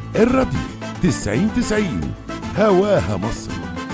الراديو تسعين تسعين هواها مصر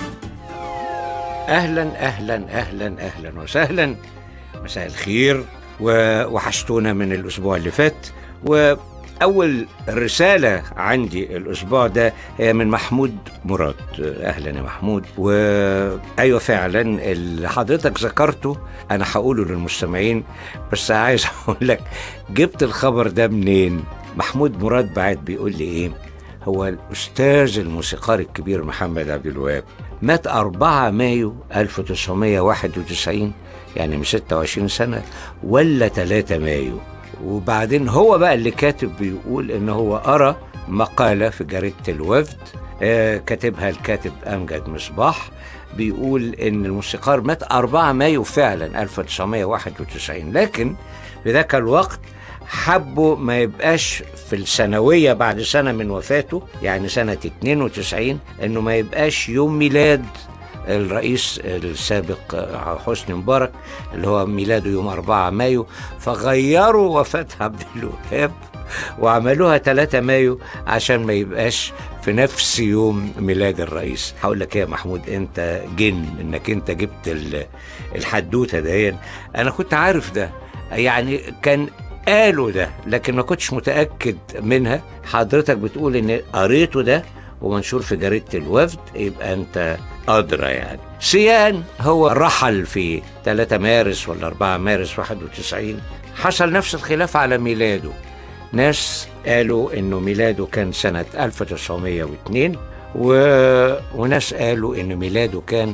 اهلا اهلا اهلا اهلا وسهلا مساء الخير ووحشتونا من الاسبوع اللي فات واول رساله عندي الاسبوع ده هي من محمود مراد اهلا يا محمود وايوه فعلا اللي حضرتك ذكرته انا هقوله للمستمعين بس عايز اقول لك جبت الخبر ده منين محمود مراد بعد بيقول لي ايه هو الأستاذ الموسيقار الكبير محمد عبد الوهاب مات 4 مايو 1991 يعني من 26 سنة ولا 3 مايو وبعدين هو بقى اللي كاتب بيقول إن هو قرأ مقالة في جريدة الوفد آه كاتبها الكاتب أمجد مصباح بيقول إن الموسيقار مات 4 مايو فعلا 1991 لكن في ذاك الوقت حبوا ما يبقاش في السنوية بعد سنة من وفاته يعني سنة 92 انه ما يبقاش يوم ميلاد الرئيس السابق حسني مبارك اللي هو ميلاده يوم 4 مايو فغيروا وفاة عبد الوهاب وعملوها 3 مايو عشان ما يبقاش في نفس يوم ميلاد الرئيس هقول لك ايه يا محمود انت جن انك انت جبت الحدوته دي انا كنت عارف ده يعني كان قالوا ده لكن ما كنتش متأكد منها حضرتك بتقول ان قريته ده ومنشور في جريدة الوفد يبقى انت أدرى يعني سيان هو رحل في 3 مارس ولا 4 مارس 91 حصل نفس الخلاف على ميلاده ناس قالوا انه ميلاده كان سنة 1902 و... وناس قالوا ان ميلاده كان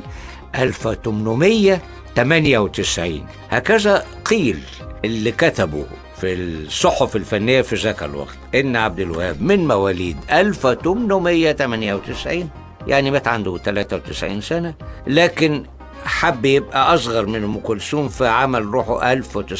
1898 هكذا قيل اللي كتبوا في الصحف الفنية في ذاك الوقت إن عبد الوهاب من مواليد 1898 يعني مات عنده 93 سنة لكن حب يبقى أصغر من أم كلثوم فعمل روحه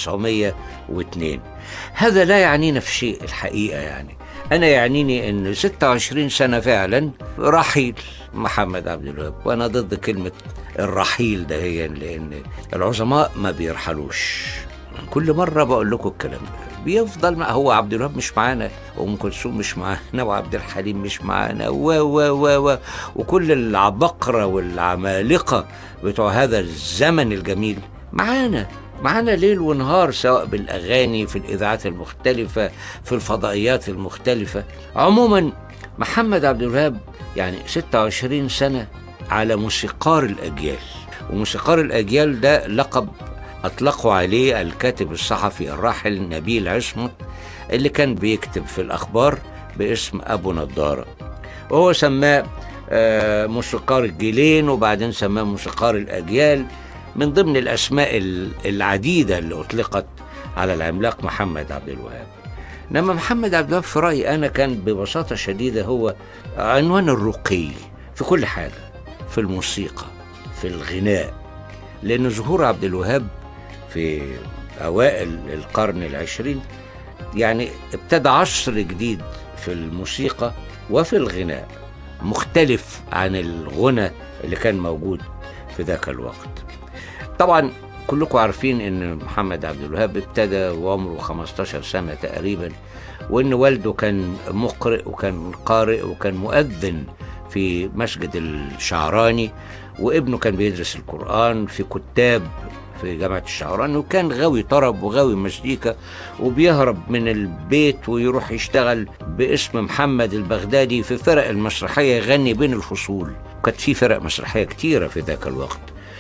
1902 هذا لا يعنينا في شيء الحقيقة يعني أنا يعنيني أن 26 سنة فعلا رحيل محمد عبد الوهاب وأنا ضد كلمة الرحيل ده هي لأن العظماء ما بيرحلوش كل مرة بقول لكم الكلام ده بيفضل ما هو عبد الوهاب مش معانا وام كلثوم مش معانا وعبد الحليم مش معانا و و و و وكل العبقرة والعمالقة بتوع هذا الزمن الجميل معانا معانا ليل ونهار سواء بالأغاني في الإذاعات المختلفة في الفضائيات المختلفة عموما محمد عبد الوهاب يعني 26 سنة على موسيقار الأجيال وموسيقار الأجيال ده لقب أطلقوا عليه الكاتب الصحفي الراحل نبيل عصمت اللي كان بيكتب في الأخبار باسم أبو نضارة وهو سماه موسيقار الجيلين وبعدين سماه موسيقار الأجيال من ضمن الأسماء العديدة اللي أطلقت على العملاق محمد عبد الوهاب إنما محمد عبد الوهاب في رأيي أنا كان ببساطة شديدة هو عنوان الرقي في كل حاجة في الموسيقى في الغناء لأن ظهور عبد الوهاب في أوائل القرن العشرين يعني ابتدى عصر جديد في الموسيقى وفي الغناء مختلف عن الغنى اللي كان موجود في ذاك الوقت طبعا كلكم عارفين ان محمد عبد الوهاب ابتدى وعمره 15 سنة تقريبا وان والده كان مقرئ وكان قارئ وكان مؤذن في مسجد الشعراني وابنه كان بيدرس القرآن في كتاب في جامعة الشعراني وكان غاوي طرب وغاوي مزيكا وبيهرب من البيت ويروح يشتغل باسم محمد البغدادي في فرق المسرحية يغني بين الفصول كانت في فرق مسرحية كتيرة في ذاك الوقت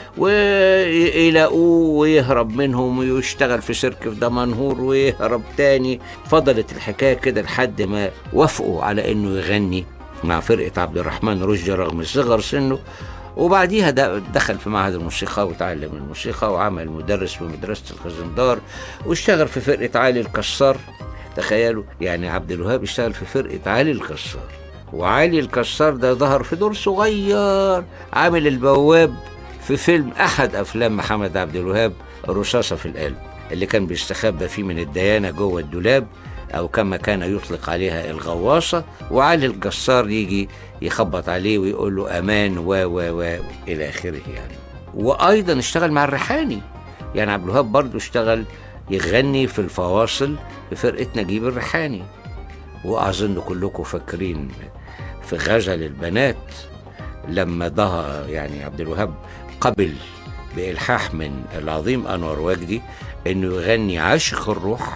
ويلاقوه ويهرب منهم ويشتغل في سيرك في دمنهور ويهرب تاني فضلت الحكاية كده لحد ما وافقوا على انه يغني مع فرقة عبد الرحمن رشدي رغم صغر سنه وبعديها دخل في معهد الموسيقى وتعلم الموسيقى وعمل مدرس في مدرسة الخزندار واشتغل في فرقة علي الكسار تخيلوا يعني عبد الوهاب اشتغل في فرقة علي الكسار وعلي الكسار ده ظهر في دور صغير عامل البواب في فيلم أحد أفلام محمد عبد الوهاب رصاصة في القلب اللي كان بيستخبى فيه من الديانة جوه الدولاب أو كما كان يطلق عليها الغواصة وعلي الجسار يجي يخبط عليه ويقول له أمان و و و إلى آخره يعني وأيضا اشتغل مع الريحاني يعني عبد الوهاب برضه اشتغل يغني في الفواصل في فرقة نجيب الريحاني وأظن كلكم فاكرين في غزل البنات لما ضها يعني عبد الوهاب قبل بإلحاح من العظيم أنور وجدي إنه يغني عاشق الروح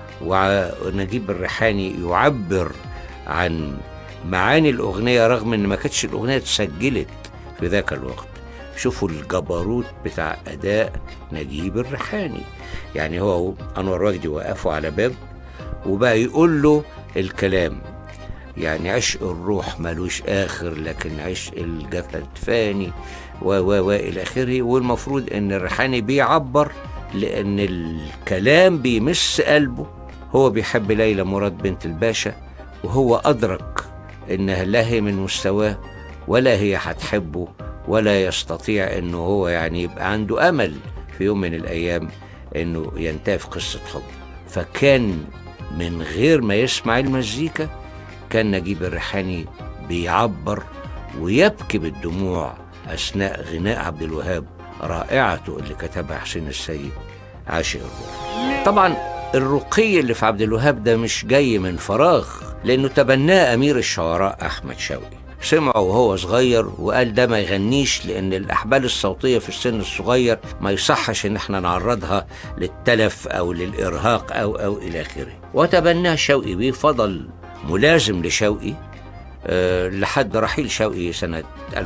ونجيب الريحاني يعبر عن معاني الأغنية رغم إن ما كانتش الأغنية اتسجلت في ذاك الوقت شوفوا الجبروت بتاع أداء نجيب الريحاني يعني هو أنور وجدي وقفوا على باب وبقى يقول له الكلام يعني عشق الروح ملوش آخر لكن عشق الجسد فاني و و و إلى آخره والمفروض إن الريحاني بيعبر لأن الكلام بيمس قلبه هو بيحب ليلى مراد بنت الباشا وهو أدرك إنها لا هي من مستواه ولا هي هتحبه ولا يستطيع إنه هو يعني يبقى عنده أمل في يوم من الأيام إنه ينتهي في قصة حب فكان من غير ما يسمع المزيكا كان نجيب الريحاني بيعبر ويبكي بالدموع أثناء غناء عبد الوهاب رائعته اللي كتبها حسين السيد عاشق الروح طبعا الرقي اللي في عبد الوهاب ده مش جاي من فراغ لأنه تبناه أمير الشعراء أحمد شوقي سمعه وهو صغير وقال ده ما يغنيش لأن الأحبال الصوتية في السن الصغير ما يصحش إن احنا نعرضها للتلف أو للإرهاق أو أو إلى آخره وتبناه شوقي بيه فضل ملازم لشوقي أه لحد رحيل شوقي سنة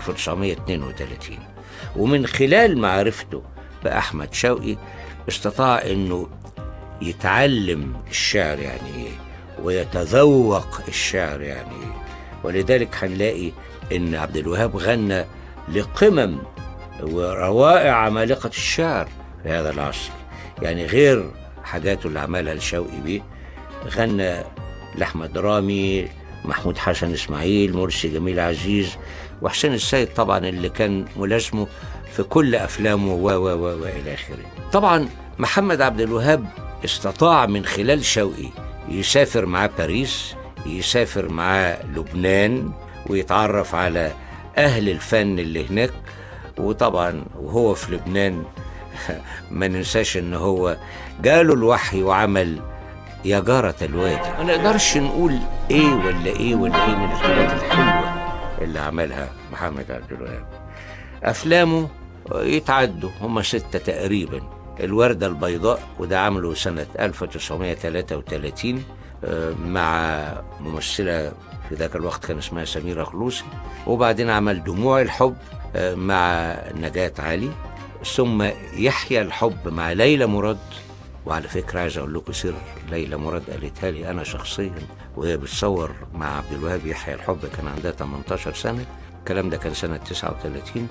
1932 ومن خلال معرفته بأحمد شوقي استطاع أنه يتعلم الشعر يعني إيه ويتذوق الشعر يعني إيه ولذلك هنلاقي أن عبد الوهاب غنى لقمم وروائع عمالقة الشعر في هذا العصر يعني غير حاجاته اللي عملها لشوقي بيه غنى لأحمد رامي محمود حسن إسماعيل مرسي جميل عزيز وحسين السيد طبعا اللي كان ملازمه في كل أفلامه و و و وإلى آخره طبعا محمد عبد الوهاب استطاع من خلال شوقي يسافر معاه باريس يسافر معاه لبنان ويتعرف على أهل الفن اللي هناك وطبعا وهو في لبنان ما ننساش ان هو جاله الوحي وعمل يا جارة الوادي ما نقدرش نقول ايه ولا ايه ولا ايه من الحاجات الحلوة اللي عملها محمد عبد الوهاب افلامه يتعدوا هم ستة تقريبا الوردة البيضاء وده عمله سنة 1933 مع ممثلة في ذاك الوقت كان اسمها سميرة خلوصي وبعدين عمل دموع الحب مع نجاة علي ثم يحيى الحب مع ليلى مراد وعلى فكرة عايز أقول لكم سر ليلى مراد قالتها لي أنا شخصيا وهي بتصور مع عبد الوهاب يحيى الحب كان عندها 18 سنة الكلام ده كان سنة 39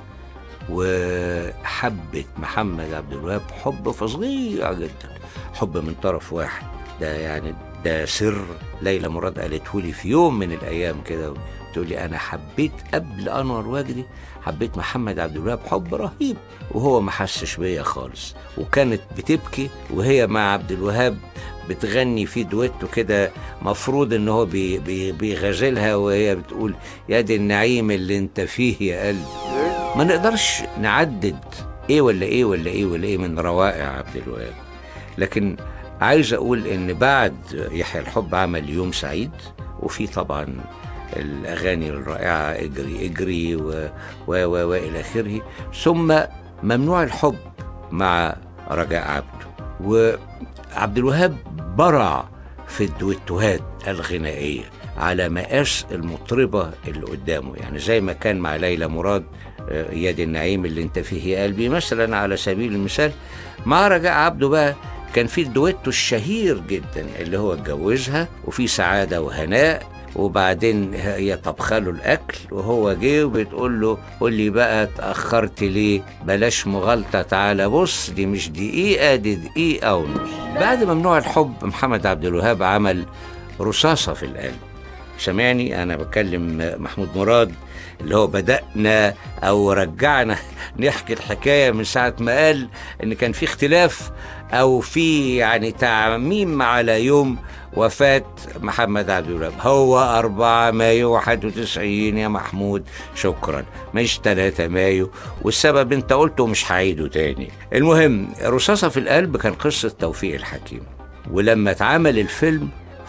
وحبت محمد عبد الوهاب حب فظيع جدا حب من طرف واحد ده يعني ده سر ليلى مراد قالته لي في يوم من الأيام كده تقول لي أنا حبيت قبل أنور وجدي حبيت محمد عبد الوهاب حب رهيب وهو ما حسش بيا خالص وكانت بتبكي وهي مع عبد الوهاب بتغني في دويتو كده مفروض ان هو بي بي بيغزلها وهي بتقول يا دي النعيم اللي انت فيه يا قلبي ما نقدرش نعدد ايه ولا ايه ولا ايه ولا ايه من روائع عبد الوهاب لكن عايز اقول ان بعد يحيى الحب عمل يوم سعيد وفي طبعا الاغاني الرائعه اجري اجري و و و والى اخره ثم ممنوع الحب مع رجاء عبده وعبد الوهاب برع في الدويتوهات الغنائيه على مقاس المطربه اللي قدامه يعني زي ما كان مع ليلى مراد يا دي النعيم اللي انت فيه يا قلبي مثلا على سبيل المثال مع رجاء عبده بقى كان في الدويتو الشهير جدا اللي هو اتجوزها وفي سعاده وهناء وبعدين هي طبخه له الاكل وهو جه وبتقول له قول لي بقى اتاخرت ليه بلاش مغالطه تعالى بص دي مش دقيقه دي دقيقه ونص بعد ممنوع الحب محمد عبد الوهاب عمل رصاصه في القلب سامعني انا بكلم محمود مراد اللي هو بدأنا أو رجعنا نحكي الحكاية من ساعة ما قال إن كان في اختلاف أو في يعني تعميم على يوم وفاة محمد عبد الوهاب هو 4 مايو 91 يا محمود شكرا مش 3 مايو والسبب انت قلته مش هعيده تاني المهم رصاصة في القلب كان قصة توفيق الحكيم ولما اتعمل الفيلم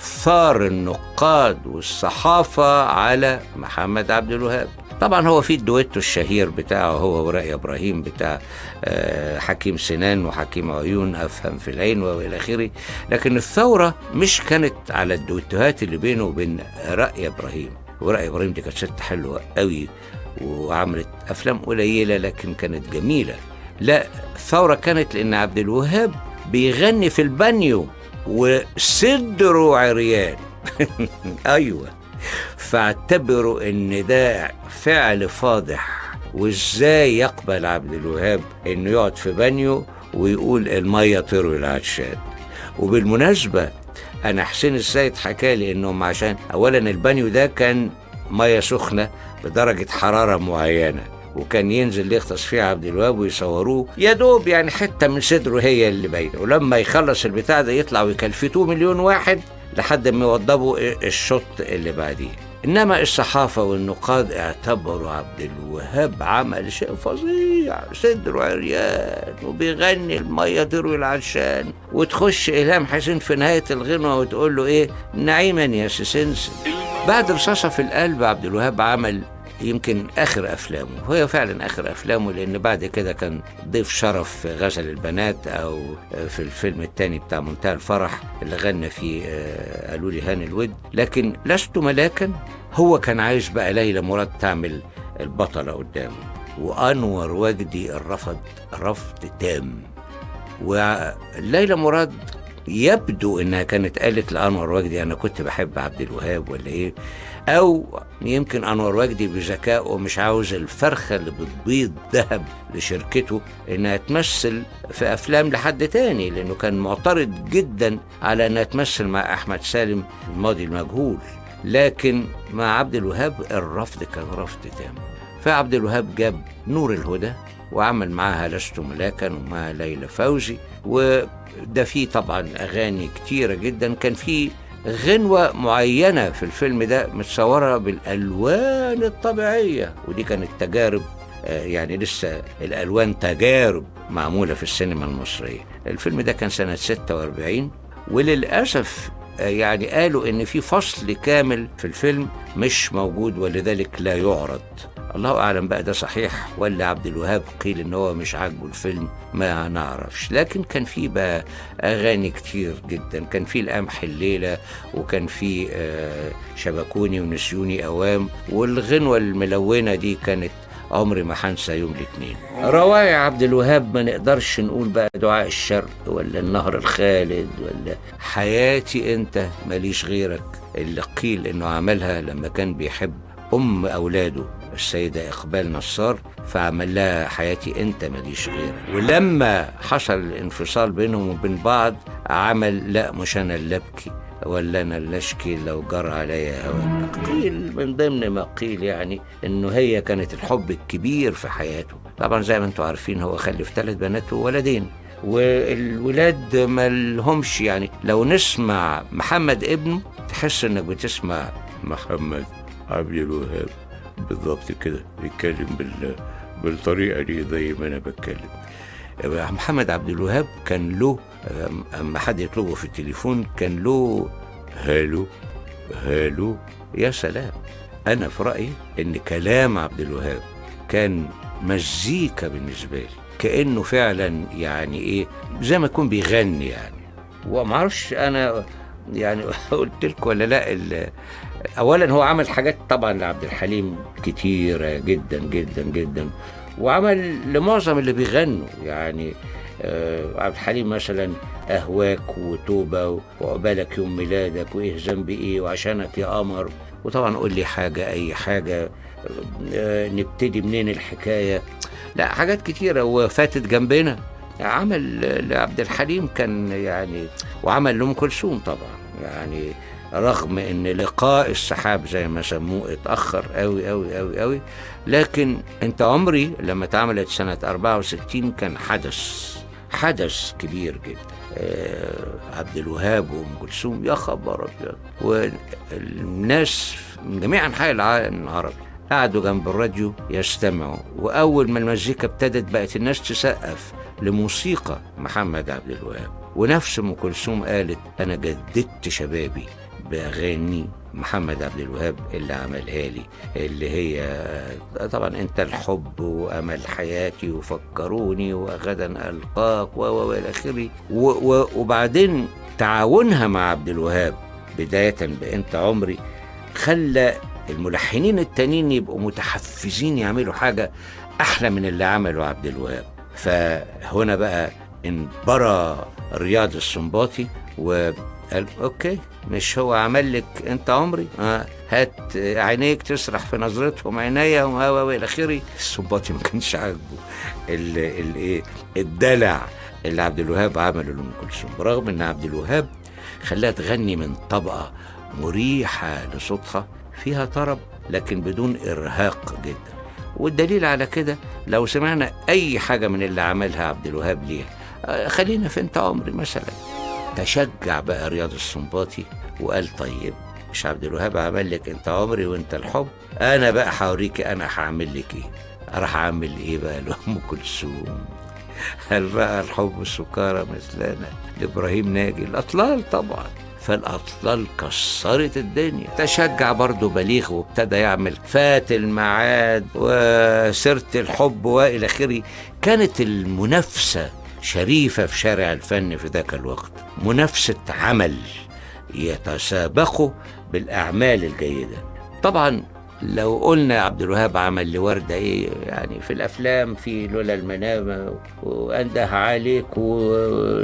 ثار النقاد والصحافة على محمد عبد الوهاب طبعا هو في الدويتو الشهير بتاعه هو ورائي ابراهيم بتاع آه، حكيم سنان وحكيم عيون افهم في العين والى اخره لكن الثوره مش كانت على الدويتوهات اللي بينه وبين رأي ابراهيم ورأي ابراهيم دي كانت ست حلوه قوي وعملت افلام قليله لكن كانت جميله لا الثوره كانت لان عبد الوهاب بيغني في البانيو وصدره عريان ايوه فاعتبروا ان ده فعل فاضح وازاي يقبل عبد الوهاب انه يقعد في بانيو ويقول الميه تروي العطشان وبالمناسبه انا حسين السيد حكى لي انهم عشان اولا البانيو ده كان ميه سخنه بدرجه حراره معينه وكان ينزل يغطس فيه عبد الوهاب ويصوروه يا دوب يعني حته من صدره هي اللي باينه ولما يخلص البتاع ده يطلع ويكلفتوه مليون واحد لحد ما يوضبوا الشوط اللي بعديه انما الصحافه والنقاد اعتبروا عبد الوهاب عمل شيء فظيع صدره عريان وبيغني الميه تروي العشان وتخش الهام حسين في نهايه الغنوه وتقول له ايه نعيما يا سيسنسن بعد رصاصه في القلب عبد الوهاب عمل يمكن اخر افلامه وهي فعلا اخر افلامه لان بعد كده كان ضيف شرف في غزل البنات او في الفيلم الثاني بتاع منتهى الفرح اللي غنى فيه آه، قالوا لي هاني الود لكن لست ملاكا هو كان عايز بقى ليلى مراد تعمل البطله قدامه وانور وجدي الرفض رفض تام وليلى مراد يبدو انها كانت قالت لانور وجدي انا كنت بحب عبد الوهاب ولا ايه او يمكن انور وجدي بذكائه مش عاوز الفرخه اللي بتبيض ذهب لشركته انها تمثل في افلام لحد تاني لانه كان معترض جدا على انها تمثل مع احمد سالم الماضي المجهول لكن مع عبد الوهاب الرفض كان رفض تام فعبد الوهاب جاب نور الهدى وعمل معاها لست ملاكا ومع ليلى فوزي وده فيه طبعا اغاني كتيره جدا كان فيه غنوة معينة في الفيلم ده متصورة بالألوان الطبيعية ودي كانت تجارب آه، يعني لسه الألوان تجارب معمولة في السينما المصرية الفيلم ده كان سنة 46 وللأسف آه، يعني قالوا إن في فصل كامل في الفيلم مش موجود ولذلك لا يعرض الله اعلم بقى ده صحيح ولا عبد الوهاب قيل ان هو مش عاجبه الفيلم ما نعرفش لكن كان في بقى اغاني كتير جدا كان في القمح الليله وكان في آه، شبكوني ونسيوني اوام والغنوه الملونه دي كانت عمري ما هنسى يوم الاثنين روايع عبد الوهاب ما نقدرش نقول بقى دعاء الشرق ولا النهر الخالد ولا حياتي انت ماليش غيرك اللي قيل انه عملها لما كان بيحب ام اولاده السيدة إقبال نصار فعمل لها حياتي أنت ماليش غيرك ولما حصل الانفصال بينهم وبين بعض عمل لا مش أنا اللي أبكي ولا أنا اللي أشكي لو جرى عليا هواك قيل من ضمن ما قيل يعني إنه هي كانت الحب الكبير في حياته طبعا زي ما أنتم عارفين هو خلف ثلاث بنات وولدين والولاد ما لهمش يعني لو نسمع محمد ابنه تحس انك بتسمع محمد عبد الوهاب بالضبط كده بيتكلم بال بالطريقه دي زي ما انا بتكلم محمد عبد الوهاب كان له اما حد يطلبه في التليفون كان له هالو هالو يا سلام انا في رايي ان كلام عبد الوهاب كان مزيكا بالنسبه لي كانه فعلا يعني ايه زي ما يكون بيغني يعني ومعرفش انا يعني قلت لكم ولا لا ال- اولا هو عمل حاجات طبعا لعبد الحليم كتيره جدا جدا جدا وعمل لمعظم اللي بيغنوا يعني آه، عبد الحليم مثلا اهواك وتوبه وعقبالك يوم ميلادك وايه ذنبي ايه وعشانك يا قمر وطبعا قول لي حاجه اي حاجه آه، نبتدي منين الحكايه لا حاجات كتيره وفاتت جنبنا عمل لعبد الحليم كان يعني وعمل لام كلثوم طبعا يعني رغم ان لقاء السحاب زي ما سموه اتاخر قوي قوي قوي قوي لكن انت عمري لما اتعملت سنه 64 كان حدث حدث كبير جدا آه عبد الوهاب وام كلثوم يا خبر ابيض والناس من جميع انحاء العالم العربي قعدوا جنب الراديو يستمعوا واول ما المزيكا ابتدت بقت الناس تسقف لموسيقى محمد عبد الوهاب ونفس ام كلثوم قالت انا جددت شبابي باغاني محمد عبد الوهاب اللي عملها لي اللي هي طبعا انت الحب وامل حياتي وفكروني وغدا القاك و و والى اخره و- و- وبعدين تعاونها مع عبد الوهاب بدايه بانت عمري خلى الملحنين التانيين يبقوا متحفزين يعملوا حاجه احلى من اللي عمله عبد الوهاب فهنا بقى انبرى رياض السنباطي وقال اوكي مش هو عمل لك انت عمري آه هات عينيك تسرح في نظرتهم عينيا و و الى اخره السنباطي ما كانش عاجبه ال- ال- ايه الدلع اللي عبد الوهاب عمله لام كلثوم برغم ان عبد الوهاب خلاها تغني من طبقه مريحه لصوتها فيها طرب لكن بدون ارهاق جدا والدليل على كده لو سمعنا اي حاجه من اللي عملها عبد الوهاب ليها آه، خلينا في انت عمري مثلا تشجع بقى رياض السنباطي وقال طيب مش عبد الوهاب عمل لك انت عمري وانت الحب انا بقى هوريكي انا هعمل لك ايه راح اعمل ايه بقى لام كلثوم هل بقى الحب السكارى مثلنا لابراهيم ناجي الاطلال طبعا فالاطلال كسرت الدنيا تشجع برضه بليغ وابتدى يعمل فات الميعاد وسيره الحب والى اخره كانت المنافسه شريفه في شارع الفن في ذاك الوقت منافسه عمل يتسابقوا بالاعمال الجيده طبعا لو قلنا عبد الوهاب عمل لوردة ايه يعني في الافلام في لولا المنامة وانده عليك و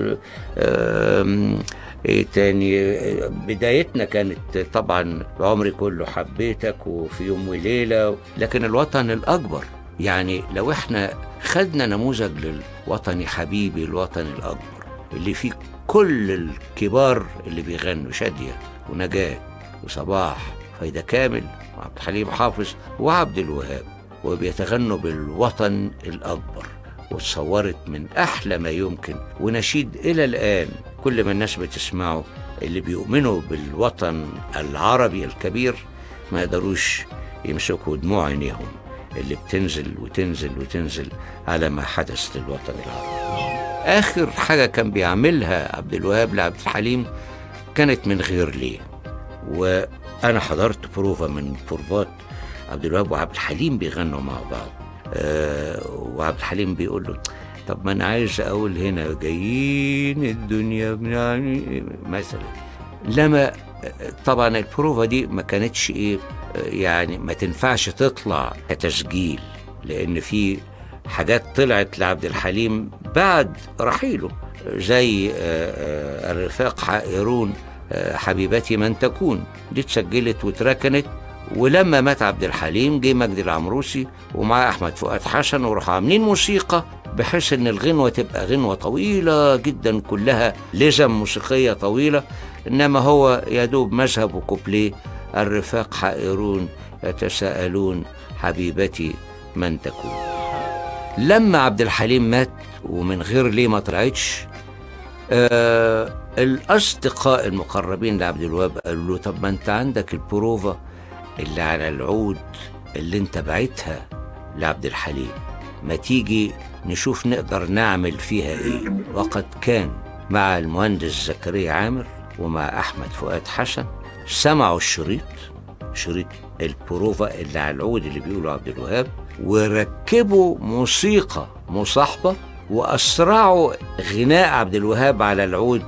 آم، ايه تاني بدايتنا كانت طبعا عمري كله حبيتك وفي يوم وليلة لكن الوطن الاكبر يعني لو احنا خدنا نموذج للوطني حبيبي الوطن الاكبر اللي فيه كل الكبار اللي بيغنوا شادية ونجاة وصباح فايدة كامل وعبد الحليم حافظ وعبد الوهاب وبيتغنوا بالوطن الأكبر وتصورت من أحلى ما يمكن ونشيد إلى الآن كل ما الناس بتسمعه اللي بيؤمنوا بالوطن العربي الكبير ما يقدروش يمسكوا دموع عينيهم اللي بتنزل وتنزل وتنزل على ما حدث للوطن العربي آخر حاجة كان بيعملها عبد الوهاب لعبد الحليم كانت من غير ليه وانا حضرت بروفا من بروفات عبد الوهاب وعبد الحليم بيغنوا مع بعض آه وعبد الحليم بيقول له طب ما انا عايز اقول هنا جايين الدنيا يعني مثلا لما طبعا البروفا دي ما كانتش ايه آه، يعني ما تنفعش تطلع كتسجيل لان في حاجات طلعت لعبد الحليم بعد رحيله زي آه، آه، الرفاق حائرون آه، حبيبتي من تكون دي اتسجلت واتركنت ولما مات عبد الحليم جه مجدي العمروسي ومعاه احمد فؤاد حسن وراحوا عاملين موسيقى بحيث ان الغنوه تبقى غنوه طويله جدا كلها لزم موسيقيه طويله انما هو يا دوب مذهب وكوبليه الرفاق حائرون يتساءلون حبيبتي من تكون لما عبد الحليم مات ومن غير ليه ما طلعتش آه الأصدقاء المقربين لعبد الوهاب قالوا له طب ما أنت عندك البروفا اللي على العود اللي أنت بعتها لعبد الحليم ما تيجي نشوف نقدر نعمل فيها إيه وقد كان مع المهندس زكريا عامر ومع أحمد فؤاد حسن سمعوا الشريط شريط البروفا اللي على العود اللي بيقولوا عبد الوهاب وركبوا موسيقى مصاحبة وأسرعوا غناء عبد الوهاب على العود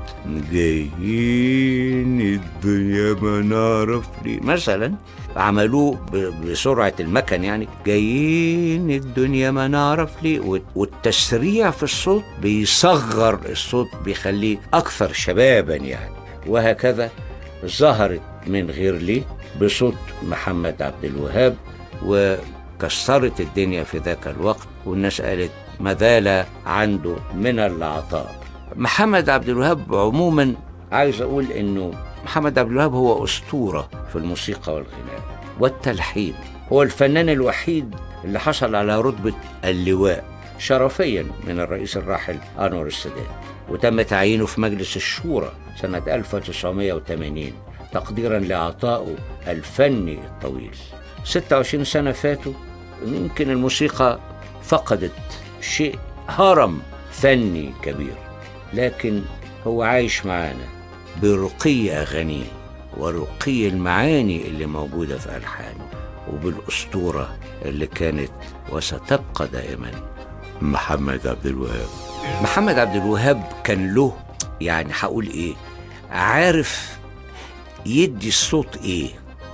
جايين الدنيا ما نعرف ليه مثلا عملوه ب- بسرعة المكن يعني جايين الدنيا ما نعرف ليه وال- والتسريع في الصوت بيصغر الصوت بيخليه أكثر شبابا يعني وهكذا ظهرت من غير ليه بصوت محمد عبد الوهاب وكسرت الدنيا في ذاك الوقت والناس قالت ما زال عنده من العطاء محمد عبد الوهاب عموما عايز اقول انه محمد عبد الوهاب هو اسطوره في الموسيقى والغناء والتلحين هو الفنان الوحيد اللي حصل على رتبه اللواء شرفيا من الرئيس الراحل انور السادات وتم تعيينه في مجلس الشورى سنه 1980 تقديرا لعطائه الفني الطويل 26 سنه فاتوا يمكن الموسيقى فقدت شيء هرم فني كبير لكن هو عايش معانا برقي أغانيه ورقي المعاني اللي موجودة في ألحانه وبالأسطورة اللي كانت وستبقى دائما محمد عبد الوهاب محمد عبد الوهاب كان له يعني هقول ايه عارف يدي الصوت ايه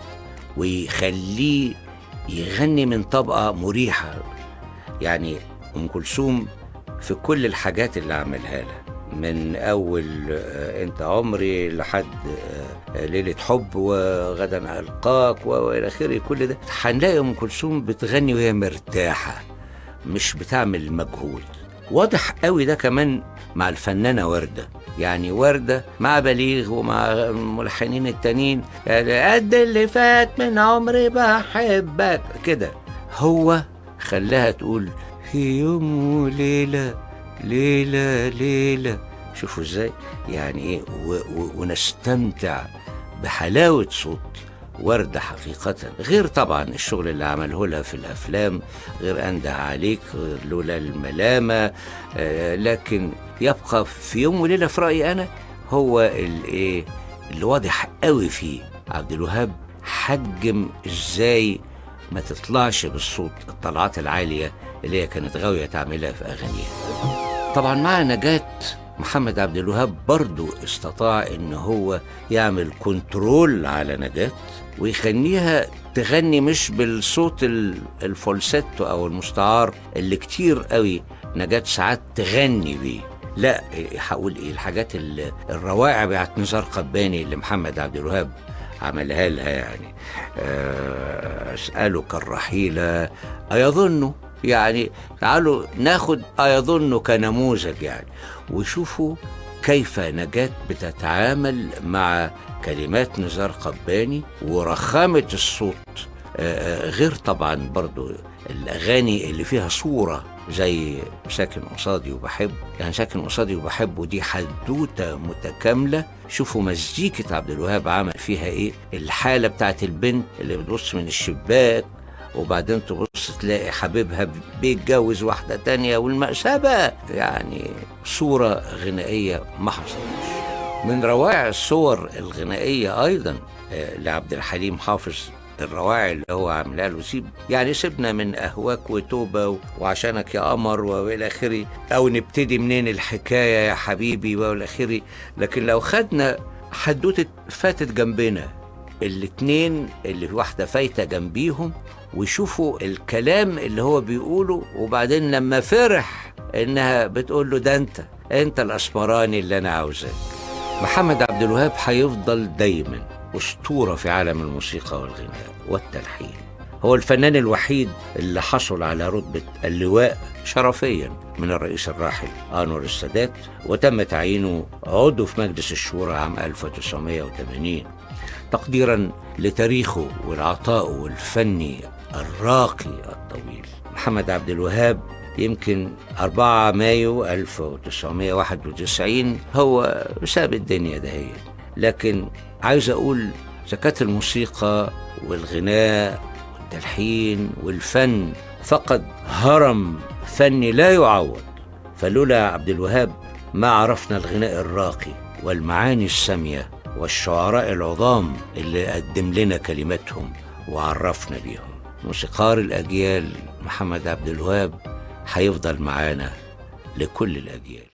ويخليه يغني من طبقة مريحة يعني أم كلثوم في كل الحاجات اللي عملها لها من أول آه، أنت عمري لحد آه، ليلة حب وغدا ألقاك وإلى آخره كل ده هنلاقي أم كلثوم بتغني وهي مرتاحة مش بتعمل مجهود واضح قوي ده كمان مع الفنانة وردة يعني وردة مع بليغ ومع الملحنين التانيين يعني قد اللي فات من عمري بحبك كده هو خلاها تقول في يوم وليلة ليلة ليلة شوفوا ازاي يعني ايه و- و- ونستمتع بحلاوة صوت وردة حقيقة غير طبعا الشغل اللي عمله لها في الأفلام غير أنده عليك غير لولا الملامة آه، لكن يبقى في يوم وليلة في رأيي أنا هو الإيه اللي واضح قوي فيه عبد الوهاب حجم إزاي ما تطلعش بالصوت الطلعات العالية اللي هي كانت غاوية تعملها في أغانيها طبعا مع نجاة محمد عبد الوهاب برضو استطاع ان هو يعمل كنترول على نجاة ويخليها تغني مش بالصوت ال- الفولسيتو او المستعار اللي كتير قوي نجاة ساعات تغني بيه لا إيه، هقول ايه الحاجات ال- الروائع بتاعت نزار قباني اللي محمد عبد الوهاب عملها لها يعني آه، اسالك الرحيله ايظن يعني تعالوا ناخد ايظن كنموذج يعني وشوفوا كيف نجاة بتتعامل مع كلمات نزار قباني ورخامة الصوت آه، آه، غير طبعا برضو الأغاني اللي فيها صورة زي ساكن قصادي وبحب يعني ساكن قصادي وبحب ودي حدوتة متكاملة شوفوا مزيكة عبد الوهاب عمل فيها ايه الحالة بتاعت البنت اللي بتبص من الشباك وبعدين تبص تلاقي حبيبها بيتجوز واحدة تانية والمأساة بقى يعني صورة غنائية ما حصلتش من روائع الصور الغنائية أيضا آه، لعبد الحليم حافظ الروائع اللي هو عاملها له سيب يعني سيبنا من أهواك وتوبة و- وعشانك يا قمر وإلى آخره أو نبتدي منين الحكاية يا حبيبي وإلى آخره لكن لو خدنا حدوتة فاتت جنبنا الاتنين اللي واحدة فايتة جنبيهم ويشوفوا الكلام اللي هو بيقوله وبعدين لما فرح انها بتقول له ده انت انت الاسمراني اللي انا عاوزاك محمد عبد الوهاب هيفضل دايما اسطوره في عالم الموسيقى والغناء والتلحين هو الفنان الوحيد اللي حصل على رتبة اللواء شرفيا من الرئيس الراحل أنور السادات وتم تعيينه عضو في مجلس الشورى عام 1980 تقديرا لتاريخه والعطاء الفني الراقي الطويل محمد عبد الوهاب يمكن 4 مايو 1991 هو ساب الدنيا دهيت لكن عايز أقول زكاة الموسيقى والغناء والتلحين والفن فقد هرم فني لا يعوض فلولا عبد الوهاب ما عرفنا الغناء الراقي والمعاني السامية والشعراء العظام اللي قدم لنا كلماتهم وعرفنا بيهم موسيقار الأجيال محمد عبد الوهاب هيفضل معانا لكل الأجيال